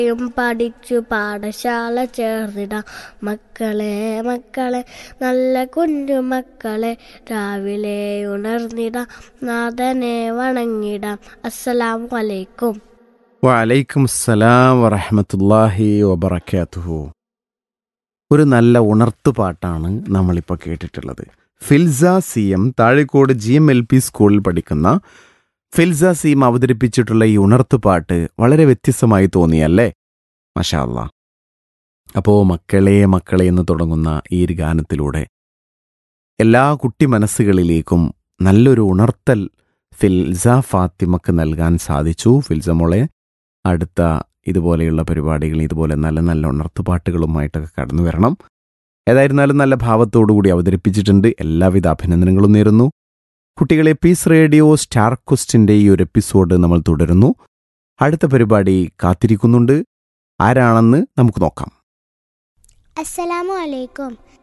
യും പഠിച്ചു പാഠശാല ചേർന്നിടാം മക്കളെ മക്കളെ നല്ല കുഞ്ഞു മക്കളെ രാവിലെ ഉണർന്നിടാം നാഥനെ വണങ്ങിടാം അസ്സലാമു അലൈക്കും വലൈക്കും അസ്സലാം വറഹമത്തല്ലാഹി വബറക്കാത്തുഹു ഒരു നല്ല ഉണർത്തുപാട്ടാണ് നമ്മളിപ്പോൾ കേട്ടിട്ടുള്ളത് Filsa C M Thazhekode G M L P സ്കൂളിൽ പഠിക്കുന്ന ഫിൽസ സി എം അവതരിപ്പിച്ചിട്ടുള്ള ഈ ഉണർത്തുപാട്ട് വളരെ വ്യത്യസ്തമായി തോന്നിയല്ലേ മഷാല്ല അപ്പോൾ മക്കളെ മക്കളെ എന്ന് തുടങ്ങുന്ന ഈ ഒരു ഗാനത്തിലൂടെ എല്ലാ കുട്ടി മനസ്സുകളിലേക്കും നല്ലൊരു ഉണർത്തൽ ഫിൽസ ഫാത്തിമക്ക് നൽകാൻ സാധിച്ചു ഫിൽസ മോളെ അടുത്ത ഇതുപോലെയുള്ള പരിപാടികൾ ഇതുപോലെ നല്ല നല്ല ഉണർത്തുപാട്ടുകളുമായിട്ടൊക്കെ കടന്നു വരണം ഏതായിരുന്നാലും നല്ല ഭാവത്തോടുകൂടി അവതരിപ്പിച്ചിട്ടുണ്ട് എല്ലാവിധ അഭിനന്ദനങ്ങളും നേരുന്നു കുട്ടികളെ പീസ് റേഡിയോ സ്റ്റാർ ക്വസ്റ്റിൻ്റെ ഈ ഒരു എപ്പിസോഡ് നമ്മൾ തുടരുന്നു അടുത്ത പരിപാടി കാത്തിരിക്കുന്നുണ്ട് ആരാണെന്ന് നമുക്ക് നോക്കാം അസ്സലാമു അലൈക്കും